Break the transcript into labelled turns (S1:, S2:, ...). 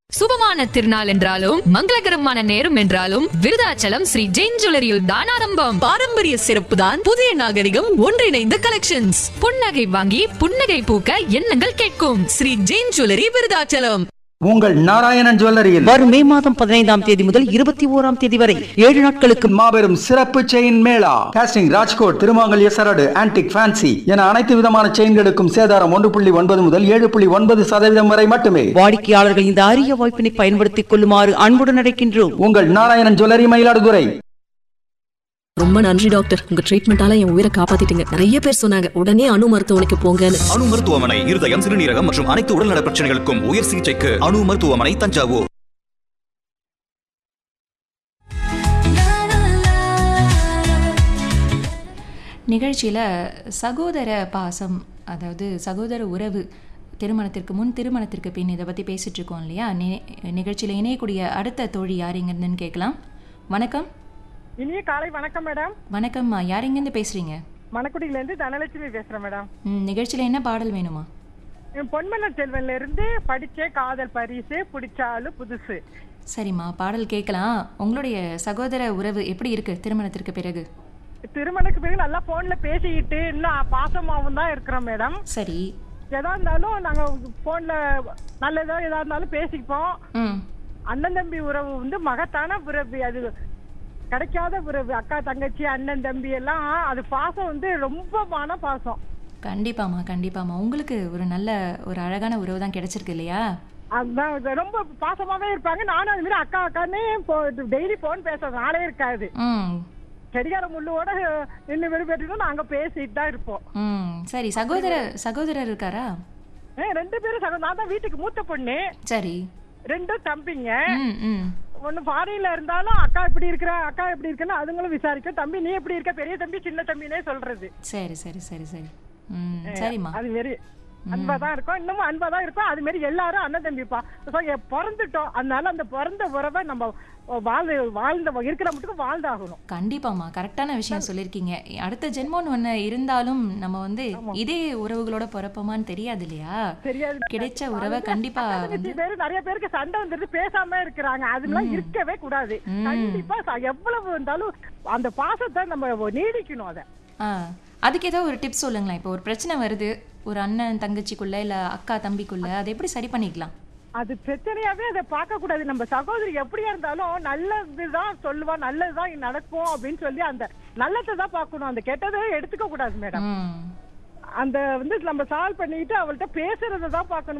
S1: சுபமான திருநாள் என்றாலும் மங்களகரமான நேரம் என்றாலும் விருதாச்சலம் ஸ்ரீ ஜெயின் ஜுவல்லரியில் தான் ஆரம்பம்
S2: பாரம்பரிய சிறப்புதான் புதிய நாகரிகம் ஒன்றிணைந்த கலெக்ஷன்ஸ்
S1: புன்னகை வாங்கி புன்னகை பூக்க எண்ணங்கள் கேட்கும்
S2: ஸ்ரீ ஜெயின் ஜுவல்லரி விருதாச்சலம்
S3: உங்கள் நாராயணன் ஜுவல்லரியில்
S4: வரும் மே மாதம் பதினைந்தாம் தேதி முதல் இருபத்தி ஓராம் தேதி வரை ஏழு நாட்களுக்கு
S3: மாபெரும் சிறப்பு செயின் மேளா காஸ்டிங் ராஜ்கோட் திருமாங்கல்ய சரடு ஆன்டிக் ஃபேன்சி என அனைத்து விதமான செயின்களுக்கும் சேதாரம் ஒன்று புள்ளி ஒன்பது முதல் ஏழு புள்ளி ஒன்பது சதவீதம் வரை மட்டுமே
S4: வாடிக்கையாளர்கள் இந்த அரிய வாய்ப்பினை பயன்படுத்திக் கொள்ளுமாறு அன்புடன் அழைக்கின்றோம்
S3: உங்கள் நாராயணன் ஜுவல்லரி மயிலாடுதுறை
S5: ரொம்ப நன்றி டாக்டர் உங்க ட்ரீட்மெண்டால என் உயிரை காப்பாத்திட்டீங்க நிறைய பேர் சொன்னாங்க உடனே அணு மருத்துவமனைக்கு போங்கன்னு
S6: அணு மருத்துவமனை இருதயம் சிறுநீரகம் மற்றும் அனைத்து உடல்நல பிரச்சனைகளுக்கும் உயர் சிகிச்சைக்கு அணு மருத்துவமனை தஞ்சாவூர்
S7: நிகழ்ச்சியில் சகோதர பாசம் அதாவது சகோதர உறவு திருமணத்திற்கு முன் திருமணத்திற்கு பின் இதை பற்றி பேசிட்டு இருக்கோம் இல்லையா நிகழ்ச்சியில் இணையக்கூடிய அடுத்த தோழி யாருங்கன்னு கேட்கலாம் வணக்கம்
S8: இனிய காலை வணக்கம் மேடம்
S7: வணக்கம்மா யாருங்கேருந்து பேசுகிறீங்க
S8: மணக்குடியிலேருந்து தனலட்சுமி பேசுறேன் மேடம்
S7: ம் நிகழ்ச்சியில் என்ன பாடல் வேணுமா
S8: என் பொன்மலர் செல்வன்ல இருந்து படிச்ச காதல் பரிசு பிடிச்சாலும் புதுசு
S7: சரிம்மா பாடல் கேட்கலாம் உங்களுடைய சகோதர உறவு எப்படி இருக்கு திருமணத்திற்கு பிறகு
S8: திருமணத்துக்கு பிறகு நல்லா போன்ல பேசிக்கிட்டு இன்னும் பாசமாவும் தான் இருக்கிறோம் மேடம்
S7: சரி
S8: எதா இருந்தாலும் நாங்க போன்ல நல்லதோ எதா இருந்தாலும் பேசிப்போம்
S7: ம்
S8: அண்ணன் தம்பி உறவு வந்து மகத்தான உறவு அது கிடைக்காத உறவு அக்கா தங்கச்சி அண்ணன் தம்பி எல்லாம் அது பாசம் வந்து ரொம்ப மான பாசம்
S7: கண்டிப்பாம்மா கண்டிப்பாம்மா உங்களுக்கு ஒரு நல்ல ஒரு அழகான உறவு தான் கிடைச்சிருக்கு இல்லையா
S8: அதுதான் இது ரொம்ப பாசமாவே இருப்பாங்க நானும் அது மாதிரி அக்கா அக்கான்னு டெய்லி போன் பேசுறது நாளே இருக்காது
S7: ம்
S8: கடிகார முள்ளுவோட நின்று விரும்பிட்டு நாங்க பேசிட்டு தான் இருப்போம்
S7: ம் சரி சகோதர சகோதரர் இருக்காரா
S8: ஏ, ரெண்டு பேரும் சகோ நான் தான் வீட்டுக்கு மூத்த பொண்ணு
S7: சரி
S8: ரெண்டும் தம்பிங்க
S7: ம் ம்
S8: ஒண்ணு ஃபாரின்ல இருந்தாலும் அக்கா இப்படி இருக்கிற அக்கா எப்படி இருக்குன்னு அதுங்களும் விசாரிக்கும் தம்பி நீ எப்படி இருக்க பெரிய தம்பி சின்ன தம்பினே சொல்றது
S7: சரி சரி சரி சரி ம் சரிம்மா
S8: அது மாரி அன்பா தான் இருக்கும் இன்னமும் அன்பா தான் இருக்கும் அது மாதிரி எல்லாரும் அண்ணன் தம்பிப்பா So, எ- பிறந்துட்டோம் அதனால அந்த பிறந்த உறவை நம்ம வாழ்ந்து வாழ்ந்த இருக்கிற மட்டும் வாழ்ந்தாகணும்
S7: கண்டிப்பாம்மா கரெக்டான விஷயம் சொல்லியிருக்கீங்க அடுத்த ஜென்மோன்னு ஒன்று இருந்தாலும் நம்ம வந்து இதே உறவுகளோட பிறப்போமான்னு தெரியாது இல்லையா
S8: தெரியாது
S7: கிடைச்ச உறவை கண்டிப்பா வந்து
S8: தங்கச்சி பேரு நிறைய பேருக்கு சண்டை வந்துட்டு பேசாம இருக்கிறாங்க அதெல்லாம் இருக்கவே கூடாது கண்டிப்பா ச- எவ்வளவு இருந்தாலும் அந்த பாசத்தை நம்ம நீடிக்கணும் அத
S7: ஆ அதுக்கு ஏதோ ஒரு டிப்ஸ் சொல்லுங்களேன் இப்போ ஒரு பிரச்சனை வருது ஒரு அண்ணன் தங்கச்சிக்குள்ள இல்ல அக்கா தம்பிக்குள்ள அதை எப்படி சரி பண்ணிக்கலாம்
S8: அது பிரச்சனையாவே அதை பார்க்க கூடாது நம்ம சகோதரி எப்படியா இருந்தாலும் நல்லதுதான் சொல்லுவா நல்லதுதான் நடக்கும் அப்படின்னு சொல்லி அந்த நல்லதை தான் பார்க்கணும் அந்த கெட்டதை எடுத்துக்க கூடாது மேடம்
S7: ம்
S8: அந்த வந்து நம்ம சால்வ் பண்ணிட்டு அவள்கிட்ட பேசுறதை தான் பார்க்கணும்